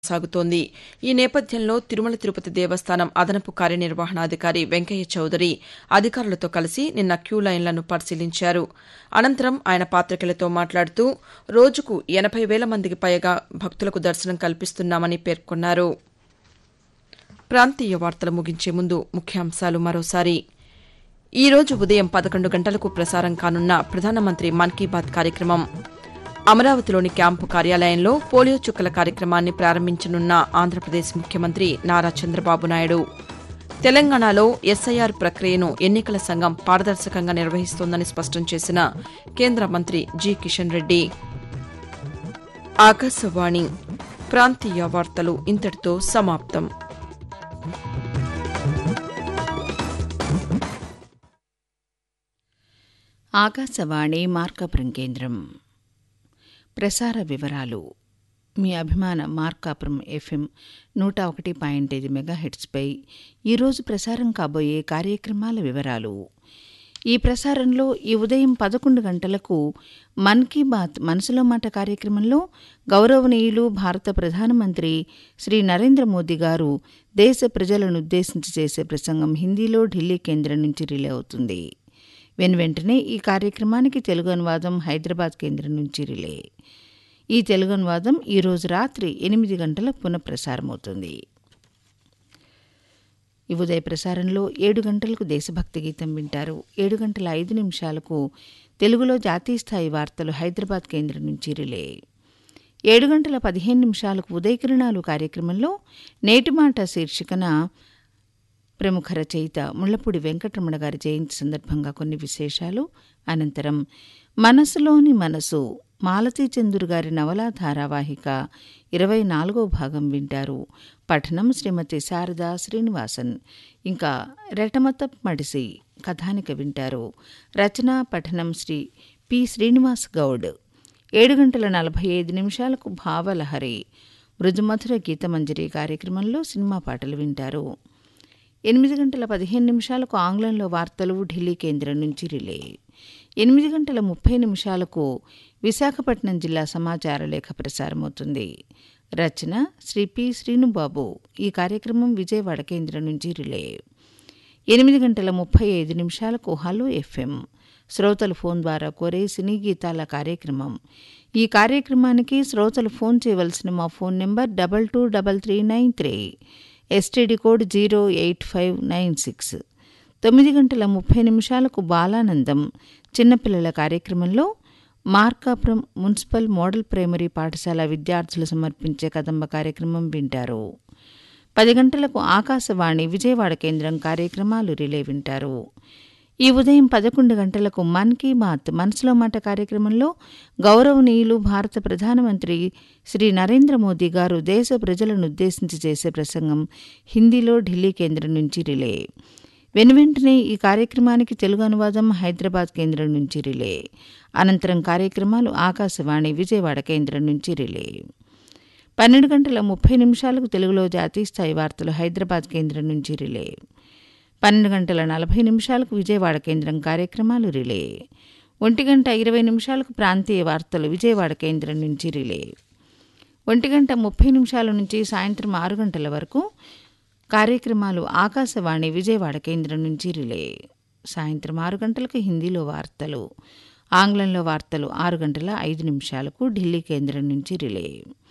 సాగుతోంది ఈ నేపథ్యంలో తిరుమల తిరుపతి దేవస్థానం అదనపు కార్యనిర్వహణాధికారి వెంకయ్య చౌదరి అధికారులతో కలిసి నిన్న క్యూ లైన్లను పరిశీలించారు అనంతరం ఆయన పాతికేయులతో మాట్లాడుతూ రోజుకు ఎనబై వేల మందికి పైగా భక్తులకు దర్శనం కల్పిస్తున్నామని పేర్కొన్నారు ప్రాంతీయ వార్తలు ముగించే ముందు ముఖ్యాంశాలు మరోసారి ఈ రోజు ఉదయం పదకొండు గంటలకు ప్రసారం కానున్న ప్రధానమంత్రి మన్ కీ బాత్ కార్యక్రమం అమరావతిలోని క్యాంపు కార్యాలయంలో పోలియో చుక్కల కార్యక్రమాన్ని ప్రారంభించనున్న ఆంధ్రప్రదేశ్ ముఖ్యమంత్రి నారా చంద్రబాబు నాయుడు తెలంగాణలో ఎస్ఐఆర్ ప్రక్రియను ఎన్నికల సంఘం పారదర్శకంగా నిర్వహిస్తోందని స్పష్టం చేసిన కేంద్ర మంత్రి జి కిషన్ రెడ్డి ఆకాశవాణి ప్రాంతీయ వార్తలు ఇంతటితో సమాప్తం ఆకాశవాణి మార్కాపురం కేంద్రం ప్రసార వివరాలు మీ అభిమాన మార్కాపురం ఎఫ్ఎం నూట ఒకటి పాయింట్ ఐదు మెగాహెట్స్పై ఈరోజు ప్రసారం కాబోయే కార్యక్రమాల వివరాలు ఈ ప్రసారంలో ఈ ఉదయం పదకొండు గంటలకు మన్ కీ బాత్ మనసులో మాట కార్యక్రమంలో గౌరవనీయులు భారత ప్రధానమంత్రి శ్రీ నరేంద్ర మోదీ గారు దేశ ప్రజలను ఉద్దేశించి చేసే ప్రసంగం హిందీలో ఢిల్లీ కేంద్రం నుంచి రిలే అవుతుంది వెను వెంటనే ఈ కార్యక్రమానికి తెలుగు అనువాదం హైదరాబాద్ కేంద్రం నుంచి రిలే ఈ తెలుగు అనువాదం ఈరోజు రాత్రి ఎనిమిది గంటల పునఃప్రసారమవుతుంది ఈ ఉదయ ప్రసారంలో ఏడు గంటలకు దేశభక్తి గీతం వింటారు ఏడు గంటల ఐదు నిమిషాలకు తెలుగులో జాతీయ స్థాయి వార్తలు హైదరాబాద్ కేంద్రం నుంచి రిలే ఏడు గంటల పదిహేను నిమిషాలకు ఉదయకిరణాలు కార్యక్రమంలో నేటి మాట శీర్షికన ప్రముఖ రచయిత ముళ్లపూడి వెంకటరమణ గారి జయంతి సందర్భంగా కొన్ని విశేషాలు అనంతరం మనసులోని మనసు మాలతీ చంద్రు గారి నవలా ధారావాహిక ఇరవై నాలుగో భాగం వింటారు పఠనం శ్రీమతి శారదా శ్రీనివాసన్ ఇంకా రెటమత మడిసి కథానిక వింటారు రచన పఠనం శ్రీ పి శ్రీనివాస్ గౌడ్ ఏడు గంటల నలభై ఐదు నిమిషాలకు భావలహరి మృదుమధుర గీతమంజరి కార్యక్రమంలో సినిమా పాటలు వింటారు ఎనిమిది గంటల పదిహేను నిమిషాలకు ఆంగ్లంలో వార్తలు ఢిల్లీ కేంద్రం నుంచి రిలే ఎనిమిది గంటల ముప్పై నిమిషాలకు విశాఖపట్నం జిల్లా సమాచార లేఖ ప్రసారమవుతుంది రచన శ్రీ పి శ్రీనుబాబు ఈ కార్యక్రమం విజయవాడ కేంద్రం నుంచి రిలే ఎనిమిది గంటల ముప్పై ఐదు నిమిషాలకు హలో ఎఫ్ఎం శ్రోతలు ఫోన్ ద్వారా కోరే సినీ గీతాల కార్యక్రమం ఈ కార్యక్రమానికి శ్రోతలు ఫోన్ చేయవలసిన మా phone number double two double three nine three STD code zero eight five nine six తొమ్మిది గంటల ముప్పై నిమిషాలకు బాలానందం చిన్నపిల్లల కార్యక్రమంలో మార్కాపురం మున్సిపల్ మోడల్ ప్రైమరీ పాఠశాల విద్యార్థులు సమర్పించే కదంబ కార్యక్రమం వింటారు పది గంటలకు ఆకాశవాణి విజయవాడ కేంద్రం కార్యక్రమాలు రిలే వింటారు ఈ ఉదయం పదకొండు గంటలకు మన్ కీ బాత్ మనసులో మాట కార్యక్రమంలో గౌరవనీయులు భారత ప్రధానమంత్రి శ్రీ నరేంద్ర మోదీ గారు దేశ ప్రజలను ఉద్దేశించి చేసే ప్రసంగం హిందీలో ఢిల్లీ కేంద్రం నుంచి రిలే వెనువెంటనే ఈ కార్యక్రమానికి తెలుగు అనువాదం హైదరాబాద్ కేంద్రం నుంచి రిలే అనంతరం కార్యక్రమాలు ఆకాశవాణి విజయవాడ కేంద్రం నుంచి రిలే పన్నెండు గంటల ముప్పై నిమిషాలకు తెలుగులో జాతీయ స్థాయి వార్తలు హైదరాబాద్ కేంద్రం నుంచి రిలే పన్నెండు గంటల నలభై నిమిషాలకు విజయవాడ కేంద్రం కార్యక్రమాలు రిలే ఒంటి గంట ఇరవై నిమిషాలకు ప్రాంతీయ వార్తలు విజయవాడ కేంద్రం నుంచి రిలే ఒంటి గంట ముప్పై నిమిషాల నుంచి సాయంత్రం ఆరు గంటల వరకు కార్యక్రమాలు ఆకాశవాణి విజయవాడ కేంద్రం నుంచి రిలే సాయంత్రం ఆరు గంటలకు హిందీలో వార్తలు ఆంగ్లంలో వార్తలు ఆరు గంటల ఐదు నిమిషాలకు ఢిల్లీ కేంద్రం నుంచి రిలే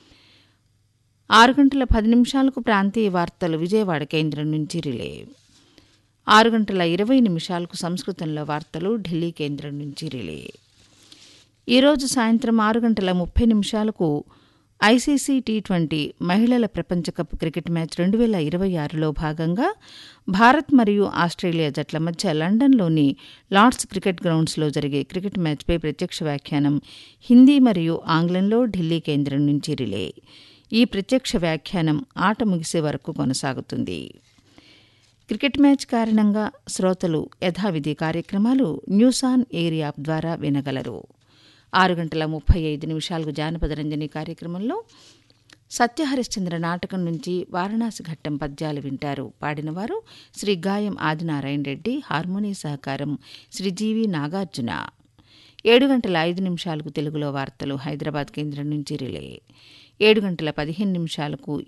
ఆరు గంటల పది నిమిషాలకు ప్రాంతీయ వార్తలు విజయవాడ కేంద్రం నుంచి రిలే ఆరు గంటల ఇరవై నిమిషాలకు సంస్కృతంలో వార్తలు ఢిల్లీ కేంద్రం నుంచి రిలే ఈరోజు సాయంత్రం ఆరు గంటల ముప్పై నిమిషాలకు ఐసీసీ టీ ట్వంటీ మహిళల ప్రపంచ కప్ క్రికెట్ మ్యాచ్ రెండు వేల ఇరవై ఆరులో భాగంగా భారత్ మరియు ఆస్ట్రేలియా జట్ల మధ్య లండన్లోని లార్డ్స్ క్రికెట్ గ్రౌండ్స్లో జరిగే క్రికెట్ మ్యాచ్పై ప్రత్యక్ష వ్యాఖ్యానం హిందీ మరియు ఆంగ్లంలో ఢిల్లీ కేంద్రం నుంచి రిలే ఈ ప్రత్యక్ష వ్యాఖ్యానం ఆట ముగిసే వరకు కొనసాగుతుంది క్రికెట్ మ్యాచ్ కారణంగా శ్రోతలు యథావిధి కార్యక్రమాలు న్యూస్ ఆన్ ఎయిర్ యాప్ ద్వారా వినగలరు ఆరు గంటల ముప్పై ఐదు నిమిషాలకు జానపద రంజని కార్యక్రమంలో సత్యహరిశ్చంద్ర నాటకం నుంచి వారణాసి ఘట్టం పద్యాలు వింటారు పాడినవారు శ్రీ గాయం ఆదినారాయణ రెడ్డి హార్మోనీ సహకారం శ్రీ జీవి నాగార్జున ఏడు గంటల ఐదు నిమిషాలకు తెలుగులో వార్తలు హైదరాబాద్ కేంద్రం నుంచి రిలే ఏడు గంటల పదిహేను నిమిషాలకు